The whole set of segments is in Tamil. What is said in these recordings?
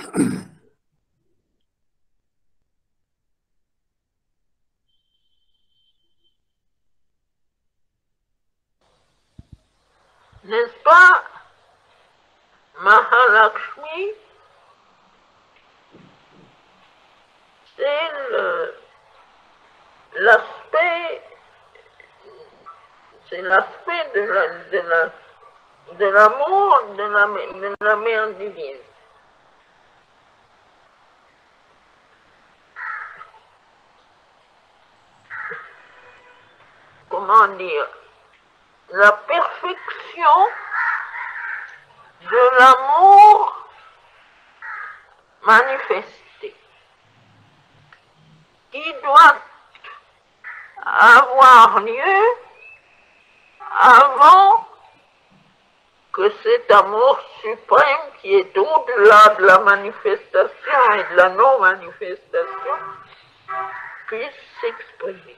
N'est-ce pas Mahalakshmi C'est le- l'aspect c'est l'aspect de la de la de l'amour de la, de la mère divine. Comment dire La perfection de l'amour manifesté qui doit avoir lieu avant que cet amour suprême qui est au-delà de la manifestation et de la non-manifestation puisse s'exprimer.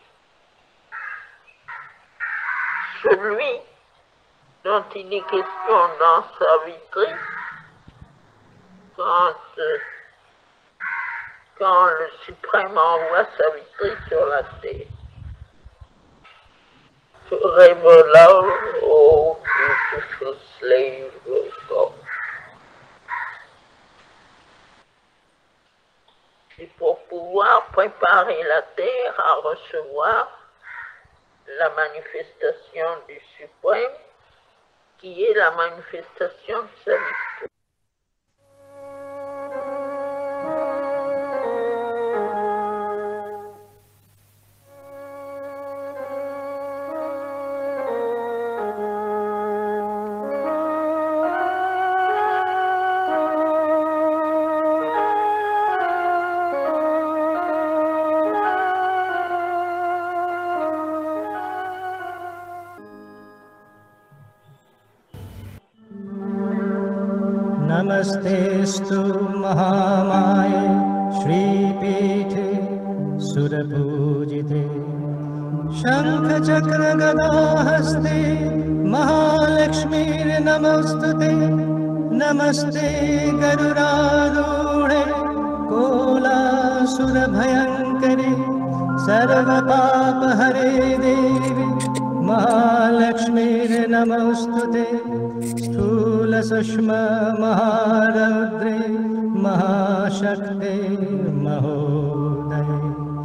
Celui dont il est question dans Savitri, quand, euh, quand le suprême envoie Savitri sur la terre. Forever love, oh beautiful slave of God. Et pour pouvoir préparer la terre à recevoir la manifestation du suprême, qui est la manifestation de sa victoire. नमस्तेऽस्तु महामाये श्रीपीठे सुरपूजिते शङ्खचक्रगदाहस्ते महालक्ष्मीर्नमस्तु ते नमस्ते गरुडारूढे कोलासुरभयङ्करे सर्वपापहरे देवी महालक्ष्मीर्नमस्तु ते स्थूलसूक्ष्म महारौद्रे महाशक्ते महोदये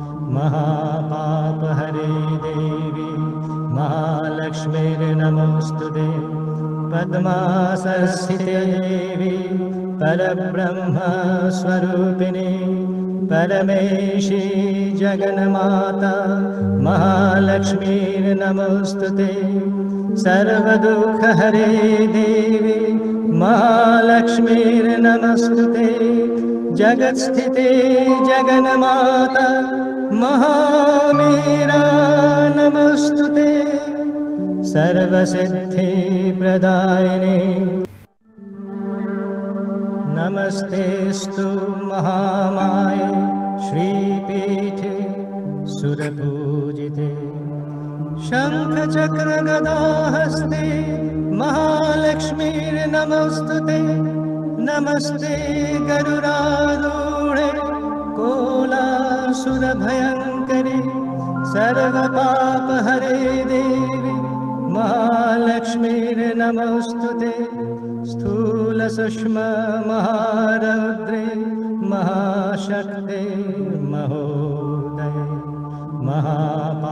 महापापहरे देवी महालक्ष्मीर्नमोऽस्तु ते पद्मासस्थिते देवी परब्रह्मस्वरूपिणी परमेशी जगन्माता महालक्ष्मीर्नमोऽस्तु ते सर्वदुःखहरे देवी महालक्ष्मीर्नमस्तु ते जगत्स्थिते जगन्माता महामीरा नमस्तु ते सर्वसिद्धिप्रदायिने नमस्तेऽस्तु महामाये श्रीपीठे सुरपूजिते शङ्खचक्रगदाहस्ते महालक्ष्मीर्नमस्तु ते नमस्ते गरुडारूढे कोलासुरभयङ्करे सर्वपापहरे देवी महालक्ष्मीर्नमस्तु ते स्थूलसूक्ष्म महारौद्रे महाशक्ते महोदये महापा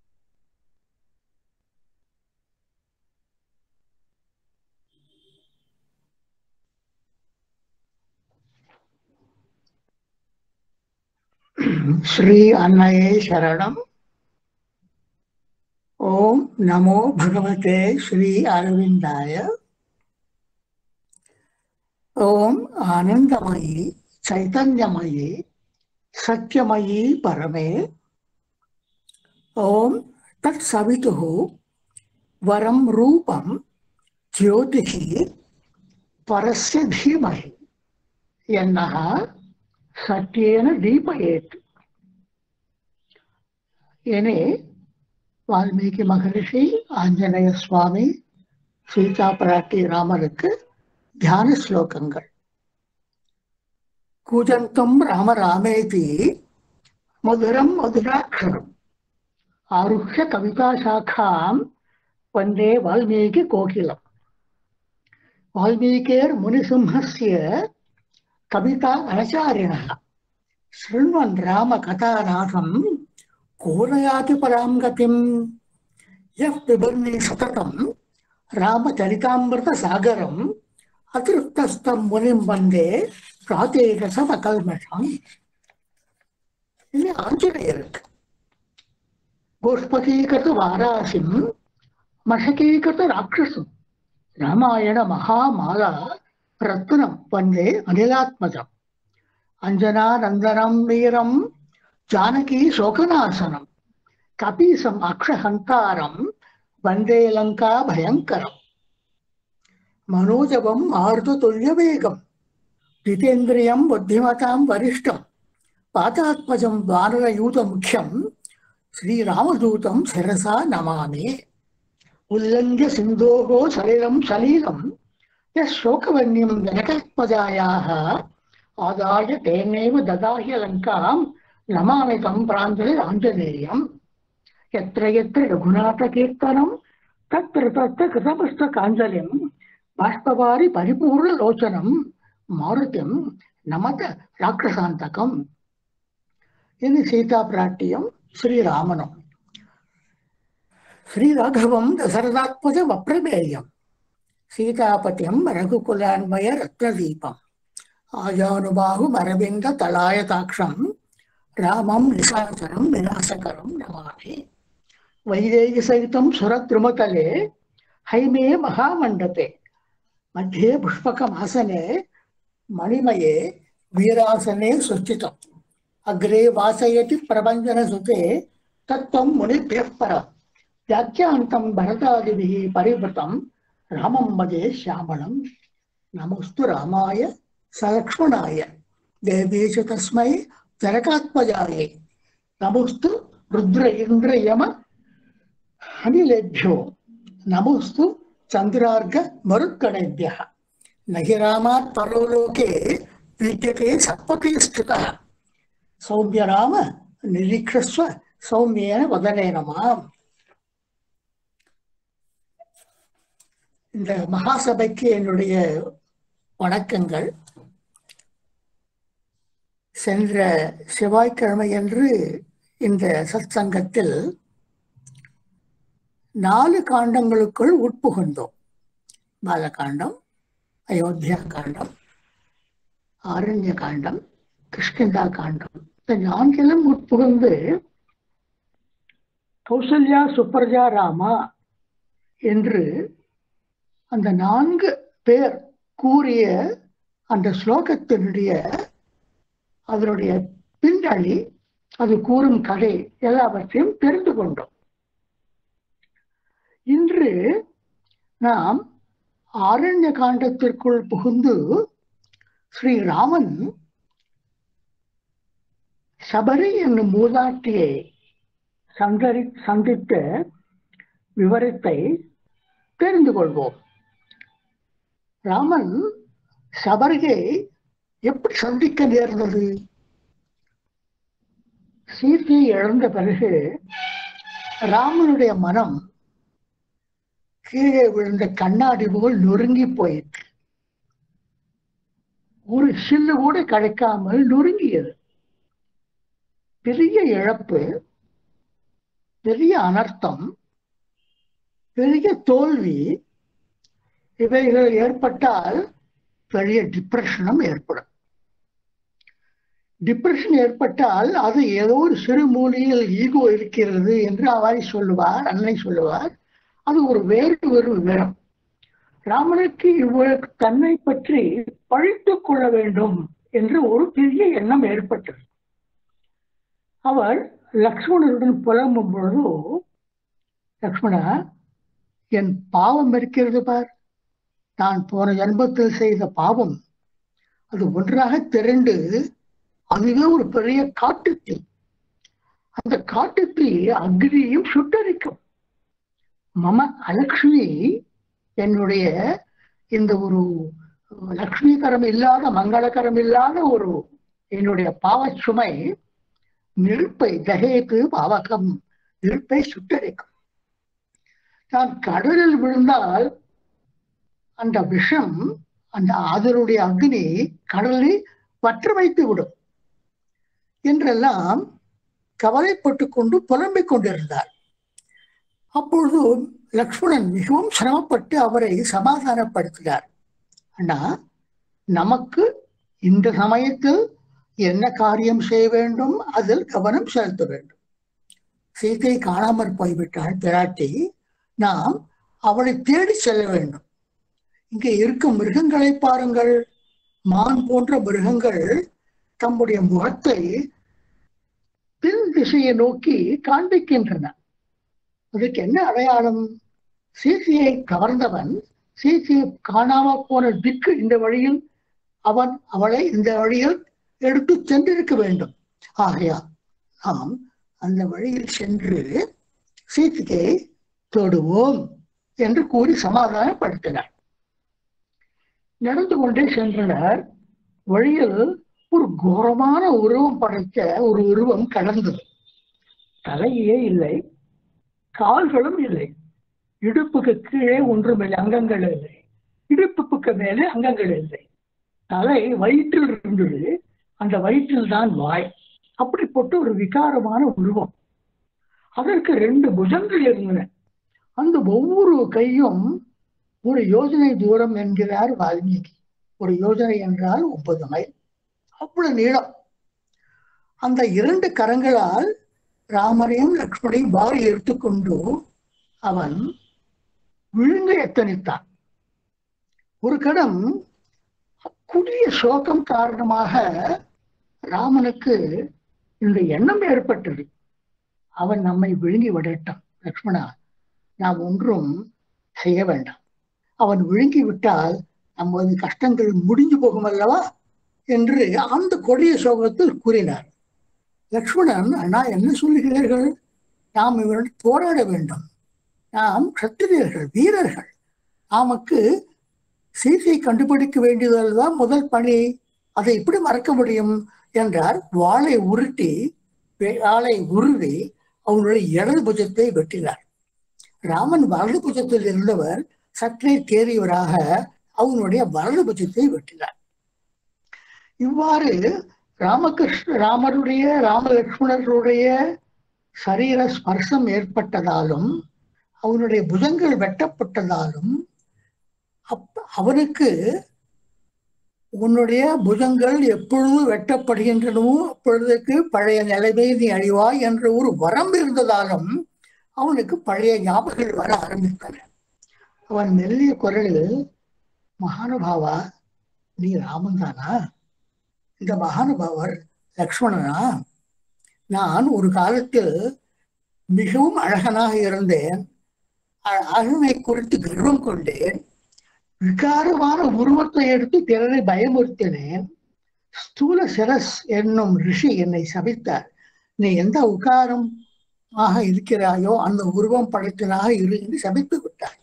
ஸ்ரீ அன்னையே சரணம் ஓம் நமோ பகவதே ஸ்ரீ அரவிந்தாய ஓம் ஆனந்தமயி சைதன்யமயி சத்யமயி பரமே ஓம் தத் சவிதுः வரம் ரூபம் ஜோதிஷி பரஸ்ய தீமஹி என்னः சத்தியேன தீபயேத் என வால்மீகி மகரிஷி ஆஞ்சநேய சுவாமி சீதா பிராட்டி ராமருக்கு தியான ஸ்லோகங்கள் कूजन्तं राम रामेति मधुरं मधुराक्षरम् आरुह्य कविताशाखां वन्दे वाल्मीकिकोकिलम् वाल्मीकेर्मुनिसिंहस्य कविता अनचारिणः शृण्वन् रामकथानाथं को न याति परां गतिम् यः पिबर्नि सततं रामचरितामृतसागरम् अतृप्तस्तं मुनिं वन्दे பிராத்தேகசமகல்மஷம் இது ஆஞ்சநேயருக்கு கோஷ்பகீகத வாராசிம் மஷகீகத ராட்சசம் ராமாயண மகாமாலா ரத்னம் வந்தே அனிலாத்மஜம் அஞ்சனானந்தனம் வீரம் ஜானகி சோகநாசனம் கபீசம் அக்ஷஹந்தாரம் வந்தே லங்கா பயங்கரம் மனோஜவம் ஆர்து துல்யவேகம் जितेन्द्रियं बुद्धिमतां वरिष्ठं पातात्मजं वानरयूतमुख्यं श्रीरामदूतं शिरसा नमामि उल्लङ्घ्य सिन्धोः सलिलं सलीलं यः शोकवन्यं जनकात्मजायाः आदाय तेनैव ददाह्य लङ्कां नमामि तं प्राञ्जलिराञ्जनेयम् यत्र यत्र रघुनाथकीर्तनं तत्र तत्र कृतपुस्तकाञ्जलिं बाष्पवारि परिपूर्णलोचनं மாருத்தியம் நமத ராட்சசாந்தகம் இது சீதா பிராட்டியம் ஸ்ரீராமனும் ஸ்ரீராഘவம் தசரதாத்மஜ வப்ரமேயம் சீதாபதியம் ரகுகுலான்மய ரத்னதீபம் ஆஜானுபாகும் அரவிந்த தலாயதாட்சம் ராமம் நிசாச்சரம் விநாசகரம் நமாமி வைதேகி சகிதம் சுரத்ருமதலே ஹைமே மகாமண்டபே मध्ये पुष्पकमासने मणिमये वीरासने सुस्थितम् अग्रे वासयति प्रभञ्जनसुते तत्त्वं मुनिभ्यः परम् व्याख्यान्तं भरतादिभिः परिवृतं रामं भजे श्यामलं नमोऽस्तु रामाय सलक्ष्मणाय देवी च तस्मै जनकात्मजायै नमोऽस्तु रुद्र इन्द्र यम अनिलेभ्यो नमोऽस्तु चन्द्रार्घ मरुत्कणेभ्यः न हि रामात् परलोके विद्यते सत्पथे स्थितः सौम्य राम निरीक्षस्व சௌமியன வதனேனமாம் இந்த மகாசபைக்கு என்னுடைய வணக்கங்கள் சென்ற செவ்வாய்க்கிழமையன்று இந்த சத்சங்கத்தில் நாலு காண்டங்களுக்குள் உட்புகுந்தோம் பாலகாண்டம் அயோத்தியா காண்டம் ஆரண்ய காண்டம் கிருஷ்ணந்தா காண்டம் இந்த நான்கிலும் உட்புகுந்து கௌசல்யா சுப்ரஜா ராமா என்று அந்த நான்கு பேர் கூறிய அந்த ஸ்லோகத்தினுடைய அதனுடைய பின்னணி அது கூறும் கதை எல்லாவற்றையும் தெரிந்து கொண்டோம் இன்று நாம் ஆரண்ய காண்டத்திற்குள் புகுந்து ஸ்ரீராமன் சபரி என்னும் மூதாட்டியை சந்தரி சந்தித்த விவரத்தை தெரிந்து கொள்வோம் ராமன் சபரியை எப்படி சந்திக்க நேர்ந்தது சீத்தையை இழந்த பிறகு ராமனுடைய மனம் கீழே விழுந்த கண்ணாடி போல் நொறுங்கி போயிற்று ஒரு சில்லு கூட கிடைக்காமல் நொறுங்கியது பெரிய இழப்பு பெரிய அனர்த்தம் பெரிய தோல்வி இவைகள் ஏற்பட்டால் பெரிய டிப்ரெஷனும் ஏற்படும் டிப்ரெஷன் ஏற்பட்டால் அது ஏதோ ஒரு சிறு மூலையில் ஈகோ இருக்கிறது என்று அவரை சொல்லுவார் அன்னை சொல்லுவார் அது ஒரு வேறு ஒரு விவரம் ராமனுக்கு இவருக்கு தன்னை பற்றி பழித்துக் கொள்ள வேண்டும் என்று ஒரு பெரிய எண்ணம் ஏற்பட்டது அவர் லக்ஷ்மணருடன் புலம்பும் பொழுது லக்ஷ்மணா என் பாவம் இருக்கிறது பார் நான் போன ஜன்மத்தில் செய்த பாவம் அது ஒன்றாக திரண்டு அதுவே ஒரு பெரிய காட்டுத்தீ அந்த காட்டுத்தீ அக்னியையும் சுட்டரிக்கும் மம அலக்ஷ்மி என்னுடைய இந்த ஒரு லக்ஷ்மிகரம் இல்லாத மங்களகரம் இல்லாத ஒரு என்னுடைய பாவச் சுமை நெருப்பை தகையத்து பாவகம் நெருப்பை சுட்டரிக்கும் நான் கடலில் விழுந்தால் அந்த விஷம் அந்த அதனுடைய அக்னி கடலை பற்ற வைத்து விடும் என்றெல்லாம் கவலைப்பட்டு கொண்டு புலம்பிக் கொண்டிருந்தார் அப்பொழுது லக்ஷ்மணன் மிகவும் சிரமப்பட்டு அவரை சமாதானப்படுத்தினார் அண்ணா நமக்கு இந்த சமயத்தில் என்ன காரியம் செய்ய வேண்டும் அதில் கவனம் செலுத்த வேண்டும் சீத்தை காணாமற் போய்விட்டாள் பிராட்டி நாம் அவளை தேடி செல்ல வேண்டும் இங்கே இருக்கும் மிருகங்களை பாருங்கள் மான் போன்ற மிருகங்கள் தம்முடைய முகத்தை பின் திசையை நோக்கி காண்பிக்கின்றன அதுக்கு என்ன அடையாளம் சீசியை கவர்ந்தவன் சீசியை காணாம போன திக்கு இந்த வழியில் அவன் அவளை இந்த வழியில் எடுத்து சென்றிருக்க வேண்டும் ஆகையா நாம் அந்த வழியில் சென்று சீத்தையை தொடுவோம் என்று கூறி சமாதானப்படுத்தினார் நடந்து கொண்டே சென்றனர் வழியில் ஒரு கோரமான உருவம் படைத்த ஒரு உருவம் கடந்தது தலையே இல்லை கால்களும் இல்லை இடுப்புக்கு கீழே ஒன்றுமில்லை அங்கங்கள் இல்லை இடுப்புக்கு மேலே அங்கங்கள் இல்லை தலை வயிற்றில் இருந்தது அந்த வயிற்றில் தான் வாய் அப்படிப்பட்ட ஒரு விகாரமான உருவம் அதற்கு ரெண்டு புஜங்கள் இருந்தன அந்த ஒவ்வொரு கையும் ஒரு யோஜனை தூரம் என்கிறார் வால்மீகி ஒரு யோஜனை என்றால் ஒன்பது மைல் அவ்வளவு நீளம் அந்த இரண்டு கரங்களால் ராமரையும் லக்ஷ்மணையும் வாரி எடுத்துக்கொண்டு அவன் விழுங்க எத்தனித்தான் ஒரு கணம் குடிய சோகம் காரணமாக ராமனுக்கு இந்த எண்ணம் ஏற்பட்டது அவன் நம்மை விழுங்கி விடட்டும் லக்ஷ்மணா நாம் ஒன்றும் செய்ய வேண்டாம் அவன் விழுங்கி விட்டால் நமது கஷ்டங்கள் முடிஞ்சு போகும் அல்லவா என்று அந்த கொடிய சோகத்தில் கூறினார் லக்ஷ்மணன் அண்ணா என்ன சொல்லுகிறீர்கள் நாம் இவருடன் போராட வேண்டும் நாம் சத்திரியர்கள் வீரர்கள் நமக்கு சீதையை கண்டுபிடிக்க வேண்டியதுதான் முதல் பணி அதை எப்படி மறக்க முடியும் என்றார் வாளை உருட்டி வாளை உருவி அவனுடைய இடது புஜத்தை வெட்டினார் ராமன் வலது புஜத்தில் இருந்தவர் சற்றே தேறியவராக அவனுடைய வலது புஜத்தை வெட்டினார் இவ்வாறு ராமகிருஷ்ண ராமருடைய ராமலட்சுமணருடைய சரீர ஸ்பர்சம் ஏற்பட்டதாலும் அவனுடைய புஜங்கள் வெட்டப்பட்டதாலும் அப் அவனுக்கு உன்னுடைய புஜங்கள் எப்பொழுது வெட்டப்படுகின்றனவோ அப்பொழுதுக்கு பழைய நிலைமை நீ அழிவாய் என்ற ஒரு வரம்பு இருந்ததாலும் அவனுக்கு பழைய ஞாபகங்கள் வர ஆரம்பித்தன அவன் மெல்லிய குரலில் மகானுபாவா நீ ராமன் தானா இந்த மகானுபாவர் லக்ஷ்மணனா நான் ஒரு காலத்தில் மிகவும் அழகனாக இருந்தேன் அழகனை குறித்து கர்வம் கொண்டேன் விகாரமான உருவத்தை எடுத்து பிறரை பயமுறுத்தினேன் ஸ்தூல சிரஸ் என்னும் ரிஷி என்னை சபித்தார் நீ எந்த உகாரம் ஆக இருக்கிறாயோ அந்த உருவம் படைத்தனாக இரு என்று சபித்து விட்டார்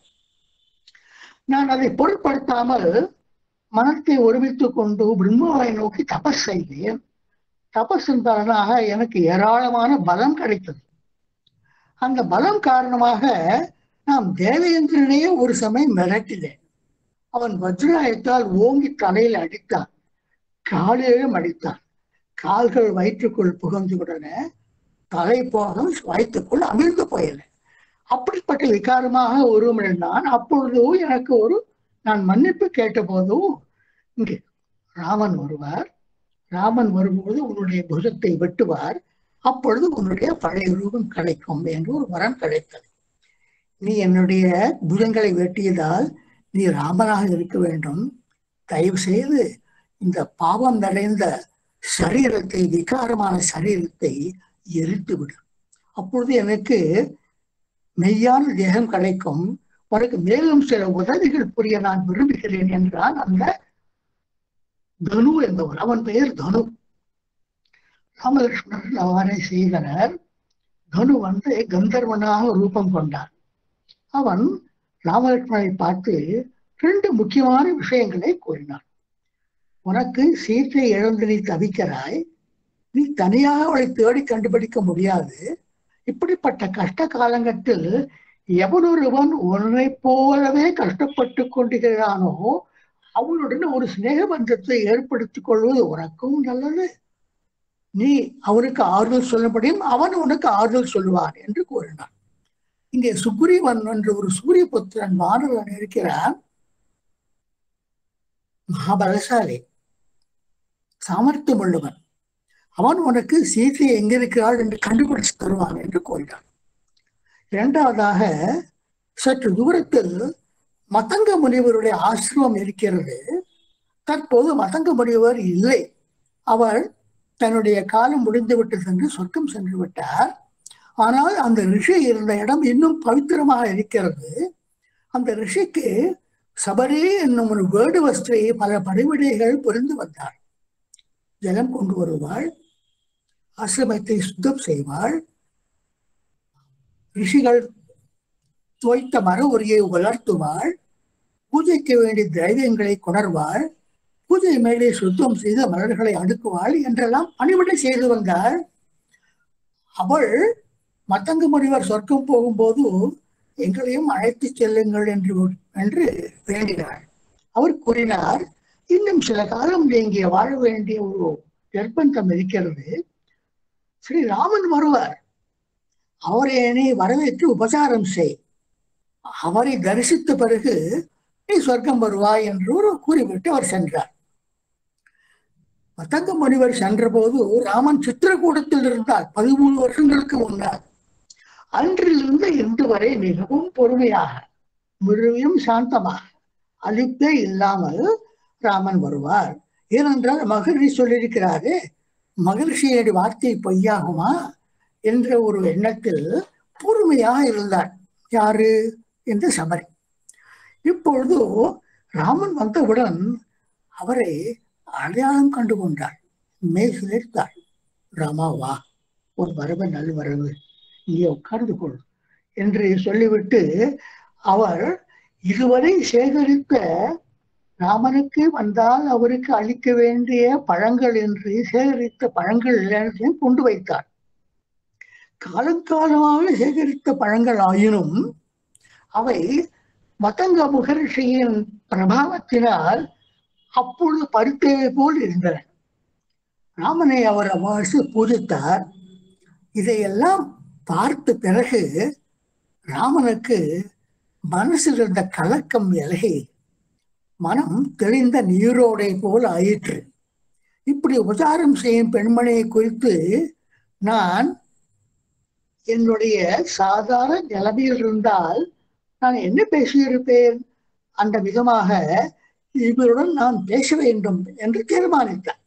நான் அதை பொருட்படுத்தாமல் மனத்தை ஒருமித்துக் கொண்டு பிரம்மாவை நோக்கி தபஸ் செய்தேன் தபஸின் பலனாக எனக்கு ஏராளமான பலம் கிடைத்தது அந்த பலம் காரணமாக நாம் தேவேந்திரனையே ஒரு சமயம் மிரட்டினேன் அவன் வஜ்ராயத்தால் ஓங்கி தலையில் அடித்தான் காலிலும் அடித்தான் கால்கள் வயிற்றுக்குள் புகுந்து விடன தலை போக வயிற்றுக்குள் அமிழ்ந்து போயன அப்படிப்பட்ட விகாரமாக உருவமிழ்ந்தான் அப்பொழுது எனக்கு ஒரு நான் மன்னிப்பு கேட்டபோதும் இங்கே ராமன் வருவார் ராமன் வரும்போது உன்னுடைய புஜத்தை வெட்டுவார் அப்பொழுது உன்னுடைய பழைய ரூபம் கிடைக்கும் என்று ஒரு வரம் கிடைத்தது நீ என்னுடைய புஜங்களை வெட்டியதால் நீ ராமனாக இருக்க வேண்டும் தயவு செய்து இந்த பாவம் நிறைந்த சரீரத்தை விகாரமான சரீரத்தை எரித்து விடு அப்பொழுது எனக்கு மெய்யான தேகம் கிடைக்கும் உனக்கு மேலும் சில உதவிகள் புரிய நான் விரும்புகிறேன் என்றான் அந்த தனு என்பவர் அவன் பெயர் தனு ராமலட்சுமணர்கள் அவ்வாறே செய்தனர் தனு வந்து கந்தர்வனாக ரூபம் கொண்டான் அவன் ராமலட்சுமணனை பார்த்து ரெண்டு முக்கியமான விஷயங்களை கூறினான் உனக்கு சீத்தை இழந்து நீ தவிக்கிறாய் நீ தனியாக அவளை தேடி கண்டுபிடிக்க முடியாது இப்படிப்பட்ட கஷ்ட காலங்கத்தில் எவனொருவன் உன்னை போலவே கஷ்டப்பட்டு கொண்டிருக்கிறானோ அவனுடன் ஒரு சிநேக பந்தத்தை ஏற்படுத்திக் கொள்வது உனக்கும் நல்லது நீ அவனுக்கு ஆறுதல் சொல்லப்படியும் அவன் உனக்கு ஆறுதல் சொல்லுவான் என்று கூறினான் இங்கே சுக்ரீவன் என்ற ஒரு சூரிய புத்திரன் மாணவன் இருக்கிறான் மகாபலசாலி சாமர்த்தியம் உள்ளவன் அவன் உனக்கு சீதை எங்க இருக்கிறாள் என்று கண்டுபிடிச்சு தருவான் என்று கூறினான் இரண்டாவதாக சற்று தூரத்தில் மதங்க முனிவருடைய ஆசிரமம் இருக்கிறது தற்போது மதங்க முனிவர் இல்லை அவர் தன்னுடைய காலம் முடிந்துவிட்டு சென்று சொர்க்கம் சென்று விட்டார் ஆனால் அந்த ரிஷி இருந்த இடம் இன்னும் பவித்திரமாக இருக்கிறது அந்த ரிஷிக்கு சபரி என்னும் ஒரு வேடு வஸ்திரை பல படைவிடைகள் புரிந்து வந்தார் ஜலம் கொண்டு வருவாள் ஆசிரமத்தை சுத்தம் செய்வாள் ரிஷிகள் தோய்த்த மர உரியை உலர்த்துவாள் பூஜைக்கு வேண்டிய திரைவியங்களை கொணர்வாள் பூஜை மேலே சுத்தம் செய்து மலர்களை அடுக்குவாள் என்றெல்லாம் பணிவிடை செய்து வந்தாள் அவள் மத்தங்க முனிவர் சொர்க்கம் போகும்போது எங்களையும் அழைத்து செல்லுங்கள் என்று என்று வேண்டினாள் அவர் கூறினார் இன்னும் சில காலம் நீங்க வாழ வேண்டிய ஒரு நிர்பந்தம் இருக்கிறது ஸ்ரீ ராமன் வருவார் அவரை என்னை வரவேற்று உபசாரம் செய் அவரை தரிசித்த பிறகு நீ சொர்க்கம் வருவாய் என்று ஒரு கூறிவிட்டு அவர் சென்றார் மத்தங்க முனிவர் சென்றபோது ராமன் சித்திரக்கூடத்தில் இருந்தார் பதிமூணு வருஷங்களுக்கு முன்னால் அன்றிலிருந்து இன்று வரை மிகவும் பொறுமையாக மிகவும் சாந்தமாக அழிப்பே இல்லாமல் ராமன் வருவார் ஏனென்றால் மகரிஷி சொல்லியிருக்கிறாரே மகிழ்ச்சியுடைய வார்த்தை பொய்யாகுமா என்ற ஒரு எண்ணத்தில் பொறுமையாக இருந்தார் யாரு என்று சபரி இப்பொழுது ராமன் வந்தவுடன் அவரை அடையாளம் கண்டு கொண்டாள் மேல் சிலிர்த்தாள் ராமா வா ஒரு வரவு நல் வரவு இங்கே உட்கார்ந்து கொள் என்று சொல்லிவிட்டு அவர் இதுவரை சேகரித்த ராமனுக்கு வந்தால் அவருக்கு அளிக்க வேண்டிய பழங்கள் என்று சேகரித்த பழங்கள் எல்லாத்தையும் கொண்டு வைத்தார் காலங்காலமாக சேகரித்த பழங்கள் ஆயினும் அவை மதங்க முகர்ஷியின் பிரபாவத்தினால் அப்பொழுது பருத்தவை போல் இருந்தன ராமனை அவர் அவ்வாறு பூஜித்தார் இதையெல்லாம் பார்த்த பிறகு ராமனுக்கு மனசில் இருந்த கலக்கம் விலகி மனம் தெளிந்த நீரோடை போல் ஆயிற்று இப்படி உபசாரம் செய்யும் பெண்மணியை குறித்து நான் என்னுடைய சாதாரண நிலைமையில் இருந்தால் நான் என்ன பேசியிருப்பேன் அந்த விதமாக இவருடன் நான் பேச வேண்டும் என்று தீர்மானித்தார்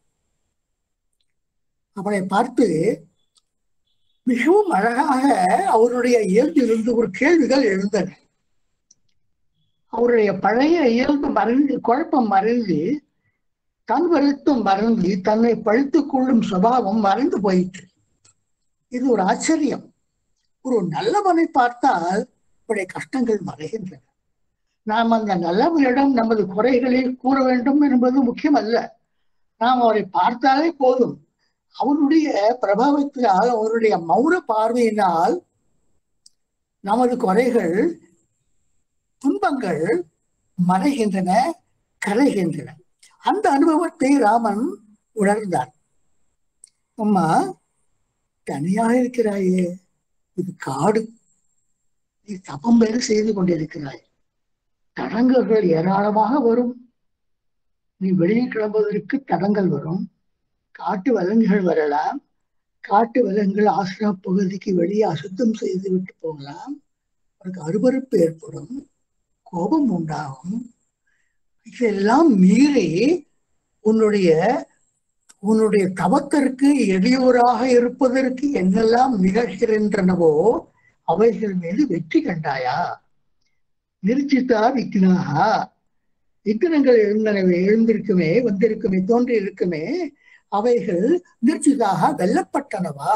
அவளை பார்த்து மிகவும் அழகாக அவருடைய இயல்பிலிருந்து ஒரு கேள்விகள் எழுந்தன அவருடைய பழைய இயல்பு மறைந்து குழப்பம் மறைந்து தன் வருத்தம் மறந்து தன்னை பழித்துக் கொள்ளும் சுபாவம் மறைந்து போயிற்று இது ஒரு ஆச்சரியம் ஒரு நல்லவனை பார்த்தால் அவருடைய கஷ்டங்கள் மறைகின்றன நாம் அந்த நல்லவனிடம் நமது குறைகளை கூற வேண்டும் என்பது முக்கியம் அல்ல நாம் அவரை பார்த்தாலே போதும் அவருடைய பிரபாவத்தினால் அவருடைய மௌன பார்வையினால் நமது குறைகள் துன்பங்கள் மறைகின்றன கரைகின்றன அந்த அனுபவத்தை ராமன் உணர்ந்தார் அம்மா தனியாக இருக்கிறாயே இது காடு நீ தபம் வேறு செய்து கொண்டிருக்கிறாய் தடங்கல்கள் ஏராளமாக வரும் நீ வெளியே கிளம்புவதற்கு தடங்கள் வரும் காட்டு விலங்குகள் வரலாம் காட்டு விலங்குகள் ஆசிரம பகுதிக்கு வெளியே அசுத்தம் செய்து விட்டு போகலாம் உனக்கு அருவறுப்பு ஏற்படும் கோபம் உண்டாகும் இதெல்லாம் மீறி உன்னுடைய உன்னுடைய தவத்திற்கு எளியோராக இருப்பதற்கு என்னெல்லாம் நிகழ்கின்றனவோ அவைகள் மீது வெற்றி கண்டாயா நிர்ஜிதா விக்னாகா விக்னங்கள் எழுந்தனவே எழுந்திருக்குமே வந்திருக்குமே தோன்றி இருக்குமே அவைகள் நிர்ஜிதாக வெல்லப்பட்டனவா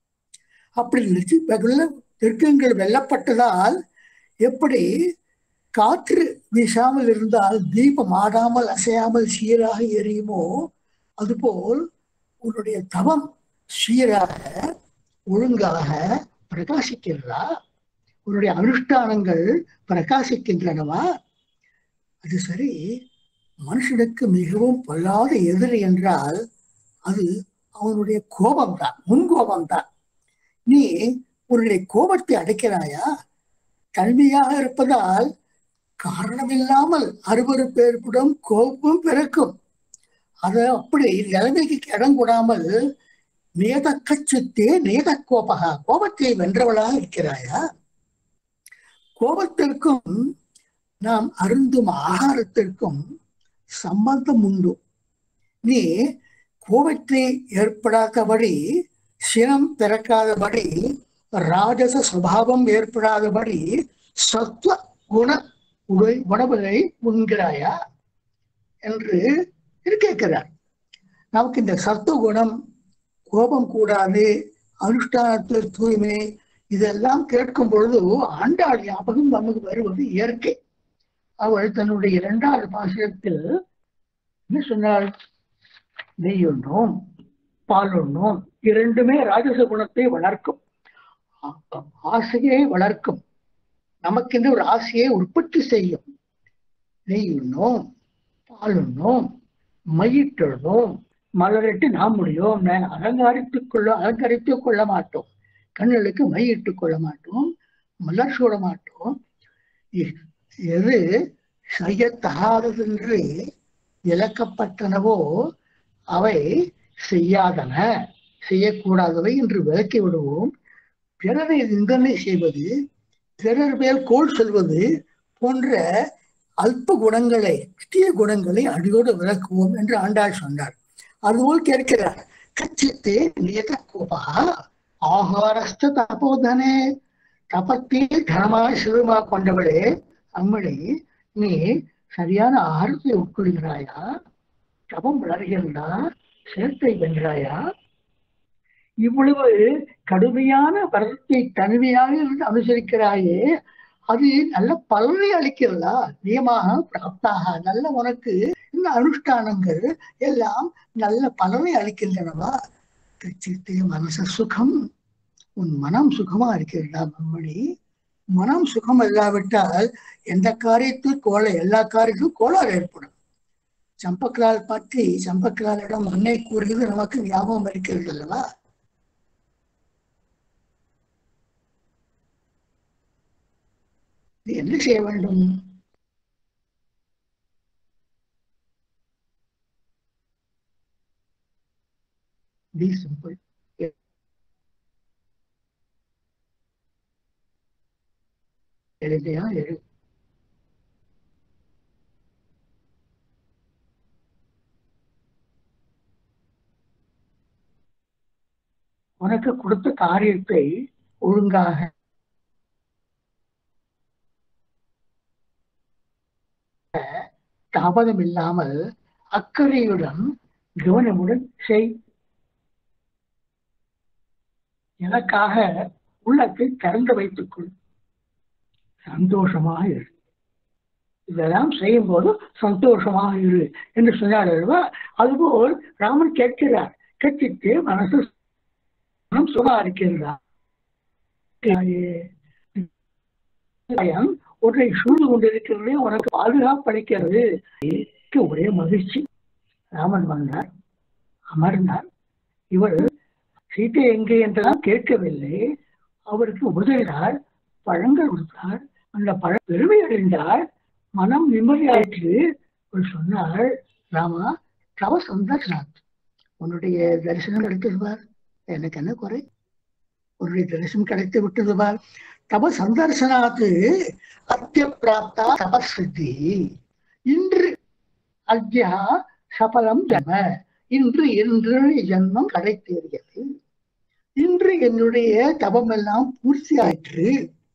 அப்படி நிர்ஜி வெல்ல திருக்கங்கள் வெல்லப்பட்டதால் எப்படி காற்று வீசாமல் இருந்தால் தீபம் ஆடாமல் அசையாமல் சீராக எரியுமோ அதுபோல் உன்னுடைய தவம் சீராக ஒழுங்காக பிரகாசிக்கிறதா உன்னுடைய அனுஷ்டானங்கள் பிரகாசிக்கின்றனவா அது சரி மனுஷனுக்கு மிகவும் பொல்லாத எதிரி என்றால் அது அவனுடைய கோபம்தான் முன்கோபம்தான் நீ உன்னுடைய கோபத்தை அடைக்கிறாயா தனிமையாக இருப்பதால் காரணமில்லாமல் அறுவறுப்பு ஏற்படும் கோபம் பிறக்கும் அது அப்படி நிலைமைக்கு இடம் கொடாமல் நேதக்க சித்தே நேத கோபகா கோபத்தை வென்றவளாக இருக்கிறாயா கோபத்திற்கும் நாம் அருந்தும் ஆகாரத்திற்கும் சம்பந்தம் உண்டு நீ கோபத்தை ஏற்படாதபடி சினம் பிறக்காதபடி ராஜச சுபாவம் ஏற்படாதபடி சத்துவ குண உடை உணவுகளை உண்கிறாயா என்று கேட்கிறார் நமக்கு இந்த சத்துவ குணம் கோபம் கூடாது அனுஷ்டானத்தில் தூய்மை இதெல்லாம் கேட்கும் பொழுது ஆண்டாள் ஞாபகம் நமக்கு வருவது இயற்கை அவள் தன்னுடைய இரண்டாவது பாசனத்தில் என்ன சொன்னாள் நெய் உண்ணோம் பால் உண்ணோம் இரண்டுமே ராஜச குணத்தை வளர்க்கும் ஆசையை வளர்க்கும் நமக்கென்று ஒரு ஆசையை உற்பத்தி செய்யும் நெய் உண்ணோம் பால் உண்ணோம் மையிட்டுள்ளோம் மலரிட்டு நாம் முடியும் அலங்காரித்துக் கொள்ள அலங்கரித்துக் கொள்ள மாட்டோம் கண்களுக்கு மையிட்டுக் கொள்ள மாட்டோம் மலர் சூட மாட்டோம் எது செய்யத்தகாததென்று விளக்கப்பட்டனவோ அவை செய்யாதன செய்யக்கூடாதவை என்று விளக்கி விடுவோம் பிறரை நிந்தனை செய்வது பிறர் மேல் கோல் சொல்வது போன்ற அல்ப குணங்களை தீய குணங்களை அடியோடு விளக்குவோம் என்று ஆண்டாள் சொன்னார் அதுபோல் கேட்கிறார் கச்சித்தே நியத கோபா ஆகாரஸ்த தபோதனே தபத்தில் கனமாய் சிறுமா கொண்டவளே அம்மளி நீ சரியான ஆகாரத்தை உட்கொள்கிறாயா தபம் வளர்கிறதா சேர்த்தை வென்றாயா இவ்வளவு கடுமையான வரத்தை தனிமையாக இருந்து அனுசரிக்கிறாயே அது நல்ல பலனை அளிக்கிறதா நியமாக பிராப்தாக நல்ல உனக்கு இந்த அனுஷ்டானங்கள் எல்லாம் நல்ல பலனை அளிக்கின்றனவா கச்சித்தே மனச சுகம் உன் மனம் சுகமா இருக்கிறதா மம்மணி மனம் சுகம் இல்லாவிட்டால் எந்த காரியத்தில் கோலை எல்லா காரியத்திலும் கோளாறு ஏற்படும் சம்பக்கலால் பற்றி சம்பக்கலாலிடம் அன்னை கூறியது நமக்கு ஞாபகம் இருக்கிறது அல்லவா என்ன செய்ய வேண்டும் பி சிம்பிள் எளிமையா எழு உனக்கு கொடுத்த காரியத்தை ஒழுங்காக தாமதம் இல்லாமல் அக்கறையுடன் கவனமுடன் செய் எனக்காக உள்ளத்தை திறந்து வைத்துக் கொள் சந்தோஷமாக இரு இதெல்லாம் செய்யும் போது சந்தோஷமாக இரு என்று சொன்னார் அல்லவா அதுபோல் ராமன் கேட்கிறார் கேட்டுட்டு மனசு மனம் சுகா இருக்கின்றா ஒன்றை சூழ்ந்து கொண்டிருக்கிறது உனக்கு பாதுகாப்பு அளிக்கிறது ஒரே மகிழ்ச்சி ராமன் வந்தார் அமர்ந்தார் இவர் சீட்டை எங்கே என்றெல்லாம் கேட்கவில்லை அவருக்கு உதவினார் பழங்கள் கொடுத்தார் அந்த பழ பெருமை அடைந்தார் மனம் நிம்மதியாயிற்று அவர் சொன்னார் ராமா தவ சந்தர்ஷனாத் உன்னுடைய தரிசனம் கிடைத்தது பார் எனக்கு என்ன குறை உன்னுடைய தரிசனம் கிடைத்து விட்டது பார் தப சந்தர்சனாத்து அத்திய பிராப்தா தபஸ்ருதி இன்று அத்யா சபலம் ஜன்ம இன்று என்று ஜன்மம் கிடைத்தேறியது இன்று என்னுடைய தபம் எல்லாம் பூர்த்தி ஆயிற்று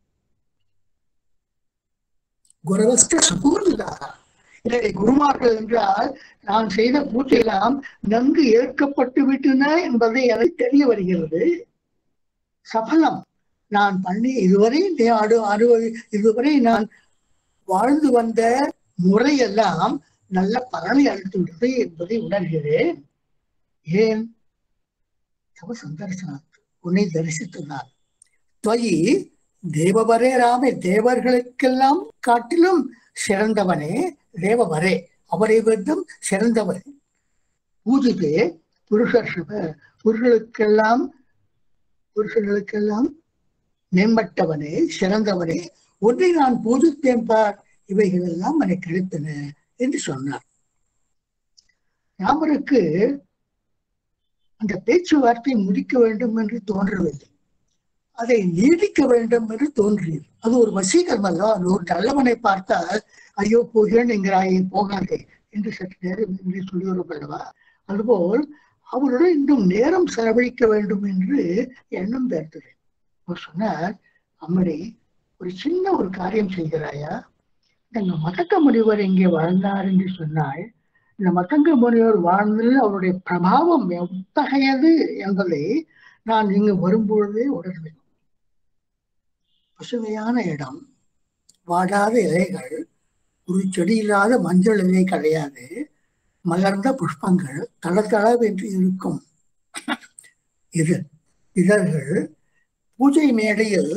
குருவஸ்த சுகூர்ந்தா என்னுடைய குருமார்கள் என்றால் நான் செய்த பூஜையெல்லாம் நன்கு ஏற்கப்பட்டு விட்டன என்பதை எனக்கு தெரிய வருகிறது சபலம் நான் பண்ணி இதுவரை அடு அனுபவி இதுவரை நான் வாழ்ந்து வந்த முறையெல்லாம் நல்ல பலனை அளித்துள்ளது என்பதை உணர்கிறேன் ஏன் தவ சந்தர்சனாத் உன்னை தரிசித்ததால் துவயி தேவவரே ராமே தேவர்களுக்கெல்லாம் காட்டிலும் சிறந்தவனே தேவவரே அவரை விட்டும் சிறந்தவரே பூஜிப்பே புருஷர்ஷப புருஷர்களுக்கெல்லாம் புருஷர்களுக்கெல்லாம் மேம்பட்டவனே சிறந்தவனே ஒன்றை நான் பூஜித்தேன் பார் இவைகள் எல்லாம் எனக்கு கிடைத்தன என்று சொன்னார் ராமருக்கு அந்த பேச்சுவார்த்தை முடிக்க வேண்டும் என்று தோன்றவில்லை அதை நீடிக்க வேண்டும் என்று தோன்றியது அது ஒரு வசீகரம் அல்ல அது ஒரு நல்லவனை பார்த்தால் ஐயோ போகிறேன் என்கிறாயே போகாதே என்று சற்று நேரம் என்று சொல்லுகிறோம் அல்லவா அதுபோல் அவருடன் இன்னும் நேரம் செலவழிக்க வேண்டும் என்று எண்ணம் பெறுத்தது அவர் சொன்னார் அம்மடி ஒரு சின்ன ஒரு காரியம் செய்கிறாயா இந்த மதக்க முனிவர் இங்கே வாழ்ந்தார் என்று சொன்னால் இந்த மதங்க முனிவர் வாழ்ந்தது அவருடைய பிரபாவம் எத்தகையது என்பதை நான் இங்கு வரும்பொழுதே உணர்வேன் பசுமையான இடம் வாடாத இலைகள் ஒரு செடி இல்லாத மஞ்சள் இலை கிடையாது மலர்ந்த புஷ்பங்கள் தளதளவென்று இருக்கும் இது இதழ்கள் பூஜை மேடையில்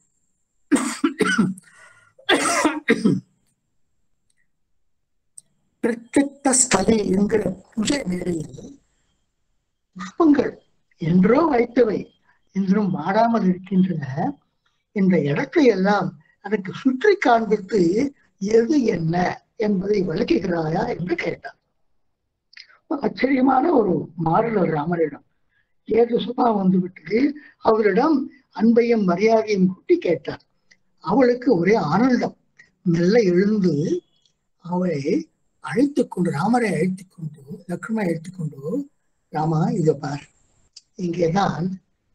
பிரத்யக்த ஸ்தலி என்கிற பூஜை மேடையில் புஷ்பங்கள் என்றோ வைத்தவை இன்றும் வாடாமல் இருக்கின்றன இந்த இடத்தை எல்லாம் எனக்கு சுற்றி காண்பித்து எது என்ன என்பதை விளக்குகிறாயா என்று கேட்டார் ஆச்சரியமான ஒரு மாறுதல் ராமரிடம் ஏது சுபா வந்து விட்டது அவரிடம் அன்பையும் மரியாதையும் கூட்டி கேட்டார் அவளுக்கு ஒரே ஆனந்தம் மெல்ல எழுந்து அவளை அழைத்துக் கொண்டு ராமரை அழைத்துக் கொண்டு லக்ஷ்மணை அழைத்துக் கொண்டு ராமா இதை பார் இங்கேதான்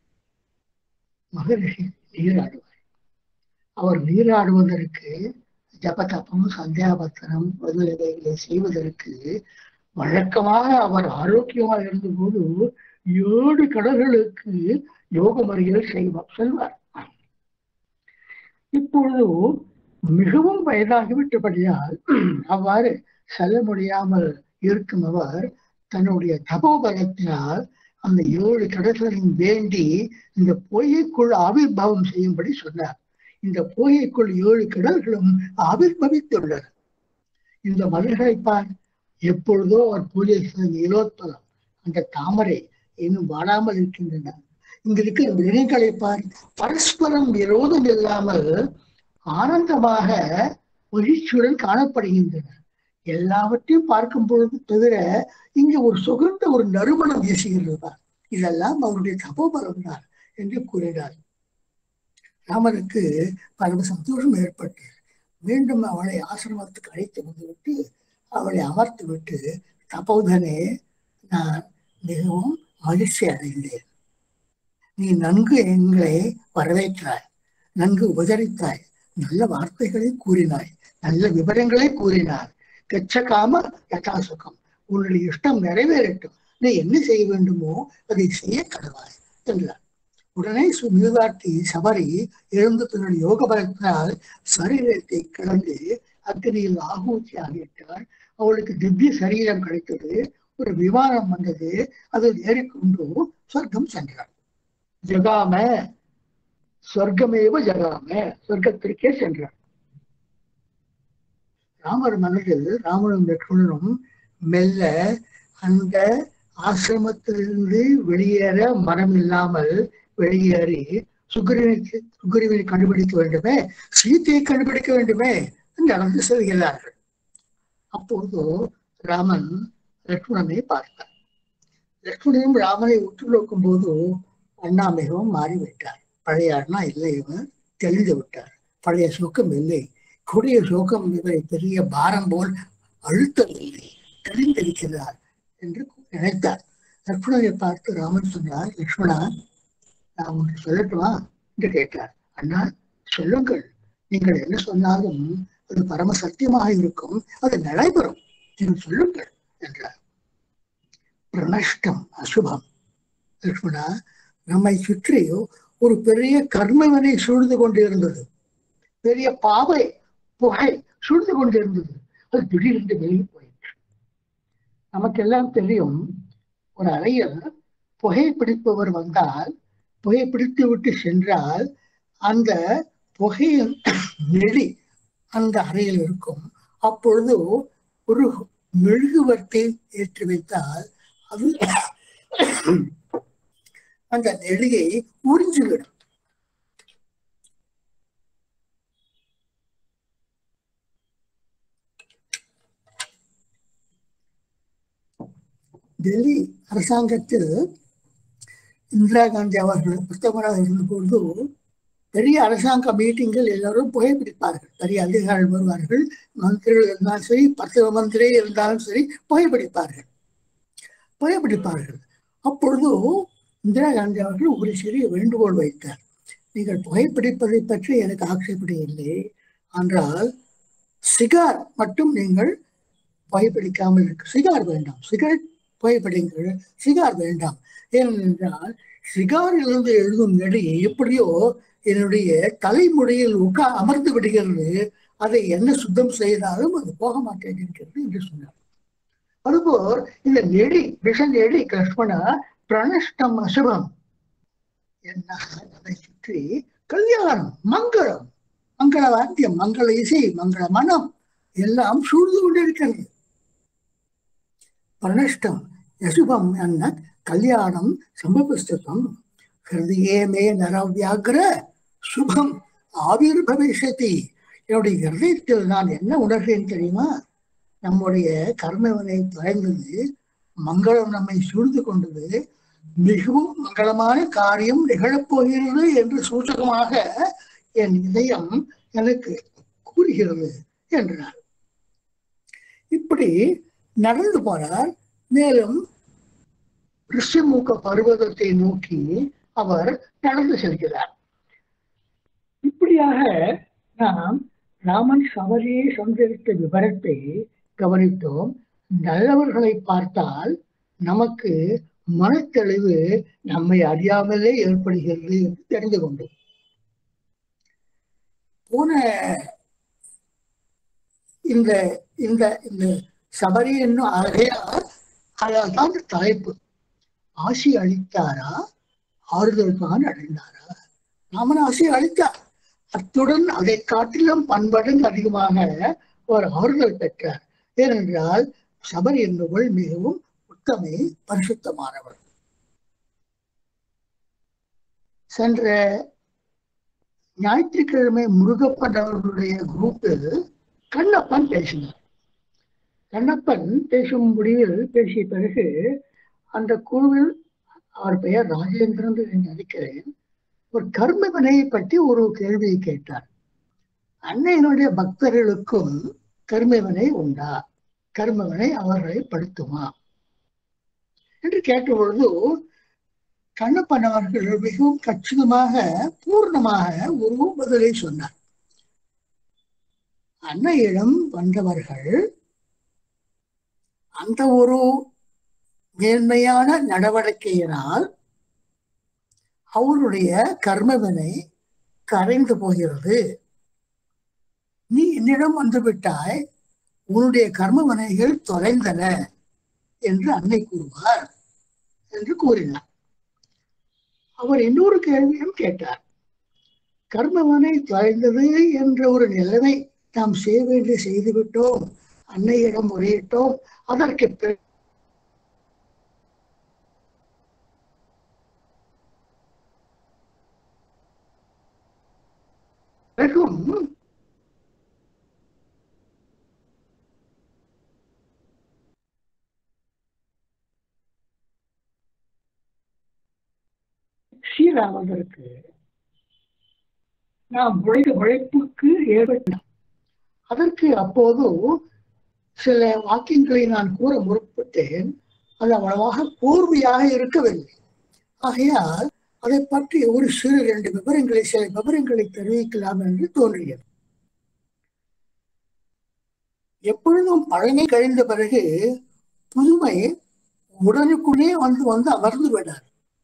மகரிஷி நீராடுவார் அவர் நீராடுவதற்கு ஜபதபம் சந்தியாபத்தனம் முதலியவைகளை செய்வதற்கு வழக்கமாக அவர் ஆரோக்கியமாக இருந்தபோது ஏழு கடல்களுக்கு யோக முறைகள் செய்வார் செல்வார் இப்பொழுது மிகவும் வயதாகிவிட்டபடியால் அவ்வாறு செல்ல முடியாமல் இருக்கும் அவர் தன்னுடைய தபோபலத்தினால் அந்த ஏழு கடல்களையும் வேண்டி இந்த பொய்யைக்குள் ஆவிர்வாவம் செய்யும்படி சொன்னார் இந்த பொய்யைக்குள் ஏழு கடல்களும் ஆவிர்வவித்துள்ளன இந்த மலர்களை பார் எப்பொழுதோ அவர் பூஜை செய்த நீலோத்பலம் அந்த தாமரை இன்னும் வாடாமல் இருக்கின்றன இங்க இருக்கிற மிருகங்களை பார் பரஸ்பரம் விரோதம் இல்லாமல் ஆனந்தமாக மகிழ்ச்சியுடன் காணப்படுகின்றன எல்லாவற்றையும் பார்க்கும் பொழுது தவிர இங்க ஒரு சுகந்த ஒரு நறுமணம் வீசுகிறது இதெல்லாம் அவருடைய தபோபலம் தான் என்று கூறினார் ராமனுக்கு பரம சந்தோஷம் ஏற்பட்டது மீண்டும் அவளை ஆசிரமத்துக்கு அழைத்து வந்துவிட்டு அவளை அமர்த்து விட்டு தபோதனே நான் மிகவும் மகிழ்ச்சி அடைந்தேன் நீ நன்கு எங்களை வரவேற்றாய் நன்கு உபசரித்தாய் நல்ல வார்த்தைகளை கூறினாய் நல்ல விவரங்களை கூறினார் கச்சகாம யதாசுகம் உன்னுடைய இஷ்டம் நிறைவேறட்டும் நீ என்ன செய்ய வேண்டுமோ அதை செய்ய கடவாய் என்றார் உடனே சுமிழ்வாட்டி சபரி எழுந்து தன்னுடைய யோக பலத்தினால் சரீரத்தை கிடந்து அக்னியில் ஆகூச்சி ஆகிவிட்டார் அவளுக்கு திவ்ய சரீரம் கிடைத்தது ஒரு விமானம் வந்தது அதில் ஏறிக்கொண்டு சொர்க்கம் சென்றார் ஜகாம சொர்க்கமேவ ஜகாம சொர்க்கத்திற்கே சென்றார் ராமர் மனதில் ராமனும் லக்ஷ்மணனும் மெல்ல அந்த ஆசிரமத்திலிருந்து வெளியேற மனம் இல்லாமல் வெளியேறி சுக்ரீவனை சுக்ரீவனை கண்டுபிடிக்க வேண்டுமே சீத்தையை கண்டுபிடிக்க வேண்டுமே நடந்து செல்கிறார்கள் அப்போது ராமன் லக்ஷ்மணனை பார்த்தார் லக்ஷ்மணனும் ராமனை உற்று நோக்கும் போது அண்ணா மிகவும் மாறிவிட்டார் பழைய அண்ணா இல்லை இவர் தெளிந்து விட்டார் பழைய சோக்கம் இல்லை கொடிய சோகம் இவரை பெரிய பாரம் போல் அழுத்தவில்லை தெளிந்திருக்கிறார் என்று நினைத்தார் லக்ஷ்மணனை பார்த்து ராமன் சொன்னார் லக்ஷ்மணா நான் ஒன்று சொல்லட்டுமா என்று கேட்டார் அண்ணா சொல்லுங்கள் நீங்கள் என்ன சொன்னாலும் அது பரம சத்தியமாக இருக்கும் அது நடைபெறும் நீங்கள் சொல்லுங்கள் என்றார் பிரணஷ்டம் அசுபம் லக்ஷ்மணா நம்மை சுற்றி ஒரு பெரிய கர்மவினை சூழ்ந்து கொண்டிருந்தது பெரிய பாவை புகை சுழ்ந்து கொண்டிருந்தது அது திடீரென்று வெளியே போயிற்று நமக்கெல்லாம் தெரியும் ஒரு அறையில் புகைப்பிடிப்பவர் வந்தால் புகைப்பிடித்து விட்டு சென்றால் அந்த புகையின் நெடி அந்த அறையில் இருக்கும் அப்பொழுது ஒரு மெழுகுவர்த்தை ஏற்றி வைத்தால் அது அந்த நெடியை உறிஞ்சிவிடும் டெல்லி அரசாங்கத்தில் இந்திரா காந்தி அவர்கள் பிரதமராக இருந்தபொழுது பெரிய அரசாங்க மீட்டிங்கில் எல்லாரும் புகைப்பிடிப்பார்கள் பெரிய அதிகாரிகள் வருவார்கள் மந்திரிகள் இருந்தாலும் சரி பத்து மந்திரி இருந்தாலும் சரி புகைப்பிடிப்பார்கள் புகைப்பிடிப்பார்கள் அப்பொழுது இந்திரா காந்தி அவர்கள் ஒரு சிறிய வேண்டுகோள் வைத்தார் நீங்கள் புகைப்பிடிப்பதை பற்றி எனக்கு ஆட்சேபனை இல்லை ஆனால் சிகார் மட்டும் நீங்கள் புகைப்பிடிக்காமல் இருக்கு சிகார் வேண்டாம் சிகரெட் புகைப்பிடிங்கள் சிகார் வேண்டாம் ஏனென்றால் சிகாரிலிருந்து எழுதும் நெடி எப்படியோ என்னுடைய தலைமுடியில் உட்கா அமர்ந்து விடுகிறது அதை என்ன சுத்தம் செய்தாலும் அது போக மாட்டேங்கிறது என்று சொன்னார் அதுபோல் இந்த நெடி விஷ நெடி லக்ஷ்மணா பிரணஷ்டம் அசுபம் என்ன அதை சுற்றி கல்யாணம் மங்களம் மங்கள வாத்தியம் மங்கள இசை மங்கள மனம் எல்லாம் சூழ்ந்து கொண்டிருக்கிறது பிரணஷ்டம் யசுபம் என்ன கல்யாணம் சம்பவஸ்தம் ஹிருதயே மே நரவியாகிர சுபம் ஆவிர் பவிஷதி என்னுடைய ஹிருதயத்தில் நான் என்ன உணர்கிறேன் தெரியுமா நம்முடைய கர்மவினை தொலைந்தது மங்களம் நம்மை சூழ்ந்து கொண்டது மிகவும் மங்களமான காரியம் நிகழப்போகிறது என்று சூச்சகமாக என் இதயம் எனக்கு கூறுகிறது என்றார் இப்படி நடந்து போனார் மேலும் ரிஷிமுக பர்வதத்தை நோக்கி அவர் நடந்து செல்கிறார் இப்படியாக நாம் ராமன் சபரியை சந்தரித்த விவரத்தை கவனித்தோம் நல்லவர்களை பார்த்தால் நமக்கு மனத்தெளிவு நம்மை அறியாமலே ஏற்படுகிறது என்று தெரிந்து கொண்டோம் போன இந்த இந்த இந்த சபரி என்னும் ஆகையால் அதான் தலைப்பு ஆசி அளித்தாரா ஆறுதல் தான் அடைந்தாரா ராமன் ஆசி அளித்தார் அத்துடன் அதை காட்டிலும் பண்படங்கு அதிகமாக ஒரு ஆறுதல் பெற்றார் ஏனென்றால் சபரி என்பவள் மிகவும் உத்தமை பரிசுத்தமானவள் சென்ற ஞாயிற்றுக்கிழமை முருகப்பன் அவர்களுடைய குரூப்பில் கண்ணப்பன் பேசினார் கண்ணப்பன் பேசும் முடிவில் பேசிய பிறகு அந்த குழுவில் அவர் பெயர் ராஜேந்திரன் என்று நினைக்கிறேன் ஒரு கர்ம வினையை பற்றி ஒரு கேள்வியை கேட்டார் அன்னையினுடைய பக்தர்களுக்கும் கர்மவினை உண்டா கர்மவினை அவர்களை படுத்துமா என்று கேட்ட பொழுது கண்ணப்பன் அவர்கள் மிகவும் கச்சிதமாக பூர்ணமாக ஒரு பதிலை சொன்னார் அன்னையிடம் வந்தவர்கள் அந்த ஒரு மேன்மையான நடவடிக்கையினால் அவருடைய கர்மவினை கரைந்து போகிறது நீ என்னிடம் வந்துவிட்டாய் உன்னுடைய கர்மவினைகள் தொலைந்தன என்று அன்னை கூறுவார் என்று கூறினார் அவர் இன்னொரு கேள்வியும் கேட்டார் கர்மவனை தொலைந்தது என்ற ஒரு நிலைமை நாம் செய்ய வேண்டிய செய்துவிட்டோம் அன்னையிடம் முறையிட்டோம் அதற்கு பிறகு பிறகும் ஸ்ரீராமதற்கு நாம் உழைத்த உழைப்புக்கு ஏற்பட்டோம் அதற்கு அப்போது சில வாக்கியங்களை நான் கூற முற்பட்டேன் அது அவ்வளவாக கூர்மையாக இருக்கவில்லை ஆகையால் அதை பற்றி ஒரு சிறு ரெண்டு விவரங்களை சில விவரங்களை தெரிவிக்கலாம் என்று தோன்றியது எப்பொழுதும் பழமை கழிந்த பிறகு புதுமை உடனுக்குள்ளே வந்து வந்து அமர்ந்து விடார்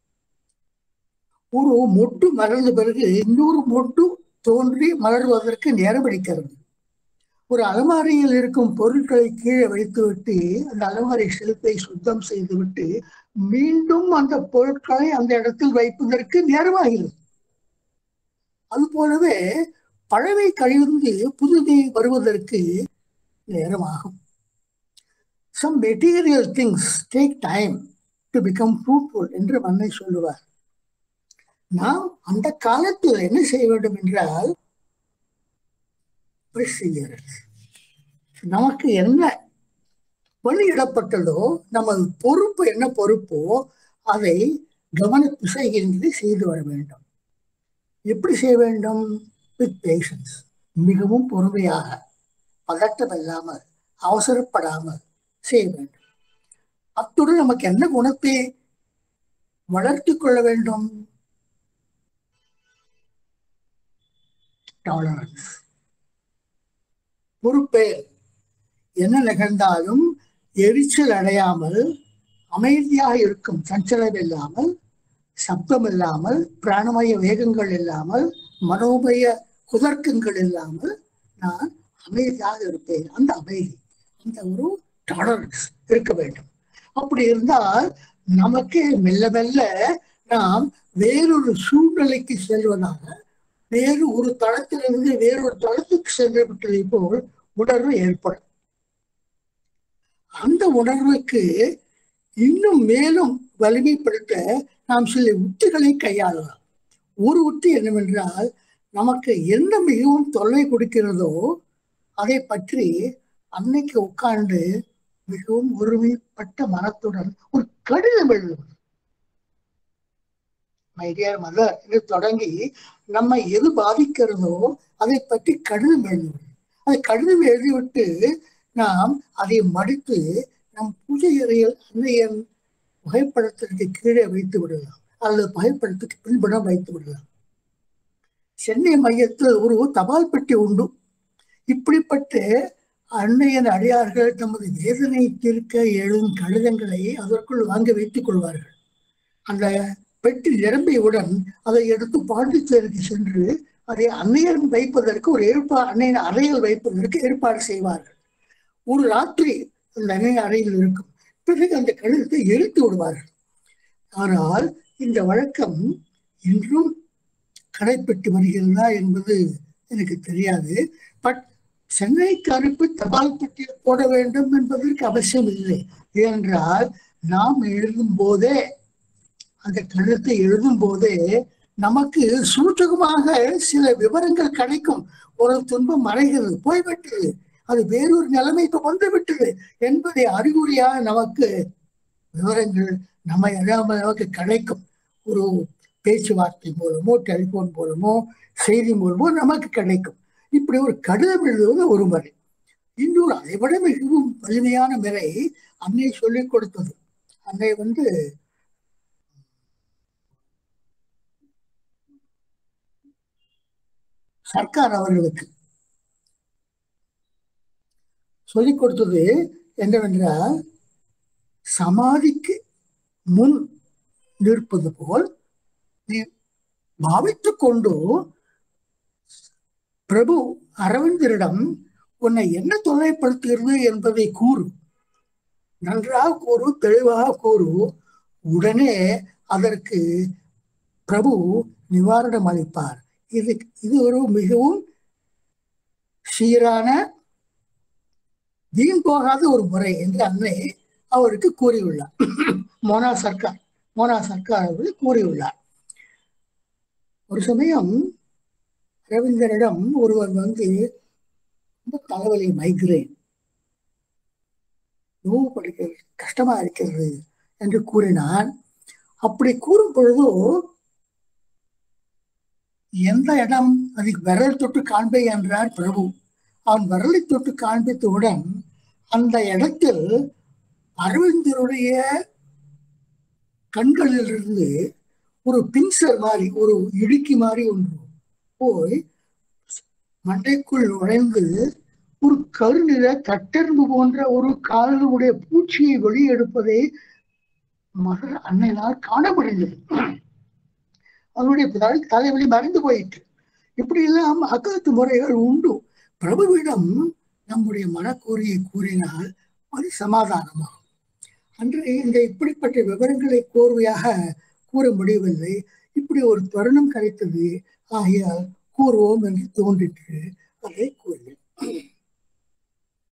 ஒரு மொட்டு மலர்ந்த பிறகு இன்னொரு மொட்டு தோன்றி மலர்வதற்கு நேரம் எடுக்கிறது ஒரு அலமாரியில் இருக்கும் பொருட்களை கீழே வைத்துவிட்டு அந்த அலமாரி செல்ஃபை சுத்தம் செய்துவிட்டு மீண்டும் அந்த பொருட்களை அந்த இடத்தில் வைப்பதற்கு நேரமாகிறது அது போலவே பழமை கழிந்து புதுமை வருவதற்கு நேரமாகும் some material things take time to become fruitful என்று மன்னை சொல்லுவார் நாம் அந்த காலத்தில் என்ன செய்ய வேண்டும் என்றால் perseverance. நமக்கு என்ன வெளியிடப்பட்டதோ நமது பொறுப்பு என்ன பொறுப்போ அதை கவன திசையின்றி செய்து வர வேண்டும் எப்படி செய்ய வேண்டும் வித் பேஷன்ஸ் மிகவும் பொறுமையாக பதட்டம் இல்லாமல் அவசரப்படாமல் செய்ய வேண்டும் அத்துடன் நமக்கு என்ன குணத்தை வளர்த்து கொள்ள வேண்டும் டாலரன்ஸ் பொறுப்பே என்ன நிகழ்ந்தாலும் எரிச்சல் அடையாமல் அமைதியாக இருக்கும் சஞ்சலம் இல்லாமல் சப்தம் இல்லாமல் பிராணமய வேகங்கள் இல்லாமல் மனோமய குதர்க்கங்கள் இல்லாமல் நான் அமைதியாக இருப்பேன் அந்த அமைதி அந்த ஒரு டாலரன்ஸ் இருக்க வேண்டும் அப்படி இருந்தால் நமக்கு மெல்ல மெல்ல நாம் வேறொரு சூழ்நிலைக்கு செல்வதாக வேறு ஒரு தளத்திலிருந்து வேறொரு தளத்துக்கு சென்று விட்டதை போல் உணர்வு ஏற்படும் அந்த உணர்வுக்கு இன்னும் மேலும் வலிமைப்படுத்த நாம் சில உத்திகளை கையாளலாம் ஒரு உத்தி என்னவென்றால் நமக்கு என்ன மிகவும் தொல்லை கொடுக்கிறதோ அதை பற்றி அன்னைக்கு உட்கார்ந்து மிகவும் ஒருமைப்பட்ட மனத்துடன் ஒரு கடிதம் எழுதுவது மை டியர் மதர் என்று தொடங்கி நம்மை எது பாதிக்கிறதோ அதை பற்றி கடிதம் எழுதுவது அதை கடிதம் எழுதிவிட்டு நாம் அதை மடித்து நம் பூஜை அறையில் அன்னையன் புகைப்படத்திற்கு கீழே வைத்து விடலாம் அல்லது புகைப்படத்துக்கு பின்புறம் வைத்து விடலாம் சென்னை மையத்தில் ஒரு தபால் பெட்டி உண்டு இப்படிப்பட்ட அன்னையன் அடியார்கள் தமது வேதனை தீர்க்க எழும் கடிதங்களை அதற்குள் வாங்கி வைத்துக் கொள்வார்கள் அந்த பெட்டி நிரம்பியவுடன் அதை எடுத்து பாண்டிச்சேரிக்கு சென்று அதை அன்னையன் வைப்பதற்கு ஒரு ஏற்பாடு அன்னையன் அறையில் வைப்பதற்கு ஏற்பாடு செய்வார்கள் ஒரு ராத்திரி அந்த அன்னையன் அறையில் இருக்கும் பிறகு அந்த கடிதத்தை எரித்து விடுவார்கள் ஆனால் இந்த வழக்கம் இன்றும் கடைப்பட்டு வருகிறதா என்பது எனக்கு தெரியாது பட் சென்னைக்கு அனுப்பி தபால் பெட்டியில் போட வேண்டும் என்பதற்கு அவசியம் இல்லை ஏனென்றால் நாம் எழுதும் போதே அந்த கடிதத்தை எழுதும் போதே நமக்கு சூச்சகமாக சில விவரங்கள் கிடைக்கும் ஒரு துன்பம் மறைகிறது போய்விட்டது அது வேறொரு நிலைமைக்கு வந்து விட்டது என்பதை அறிகுறியாக நமக்கு விவரங்கள் நம்ம அறியாமல் நமக்கு கிடைக்கும் ஒரு பேச்சுவார்த்தை மூலமோ டெலிபோன் மூலமோ செய்தி மூலமோ நமக்கு கிடைக்கும் இப்படி ஒரு கடிதம் எழுதுவது ஒரு முறை இன்னொரு அதை விட மிகவும் வலிமையான முறை அன்னை சொல்லிக் கொடுத்தது அன்னை வந்து சர்க்கார் அவர்களுக்கு சொல்லிக் கொடுத்தது என்னவென்றால் சமாதிக்கு முன் நிற்பது போல் நீ பாவித்துக் கொண்டு பிரபு அரவிந்தரிடம் உன்னை என்ன தொல்லைப்படுத்துகிறது என்பதை கூறு நன்றாக கூறு தெளிவாக கூறு உடனே அதற்கு பிரபு நிவாரணம் அளிப்பார் இது இது ஒரு மிகவும் சீரான வீண் போகாத ஒரு முறை என்று அன்னை அவருக்கு கூறியுள்ளார் மோனா சர்க்கார் மோனா சர்க்கார் அவர்கள் கூறியுள்ளார் ஒரு சமயம் ரவீந்திரனிடம் ஒருவர் வந்து ரொம்ப தலைவலி மைக்ரேன் நோவு படிக்கிறது கஷ்டமா இருக்கிறது என்று கூறினான் அப்படி கூறும் பொழுதோ எந்த இடம் அதுக்கு விரல் தொட்டு காண்பே என்றார் பிரபு அவன் விரலை தொட்டு காண்பித்தவுடன் அந்த இடத்தில் அரவிந்தருடைய கண்களிலிருந்து ஒரு பின்சர் மாதிரி ஒரு இடுக்கி மாதிரி ஒன்று போய் மண்டைக்குள் நுழைந்து ஒரு கருநிற கட்டெரும்பு போன்ற ஒரு காலினுடைய பூச்சியை வெளியெடுப்பதை மகர் அன்னையினால் காண முடிந்தது அவருடைய தலை- தலைவலி மறைந்து போயிற்று இப்படி எல்லாம் அக்கத்து முறைகள் உண்டு பிரபுவிடம் நம்முடைய மனக்கூறியை கூறினால் அது சமாதானமாகும் அன்று இந்த இப்படிப்பட்ட விவரங்களை கோர்வையாக கூற முடியவில்லை இப்படி ஒரு தருணம் கிடைத்தது ஆகையால் கூறுவோம் என்று தோன்றிற்று அதை கூறினேன்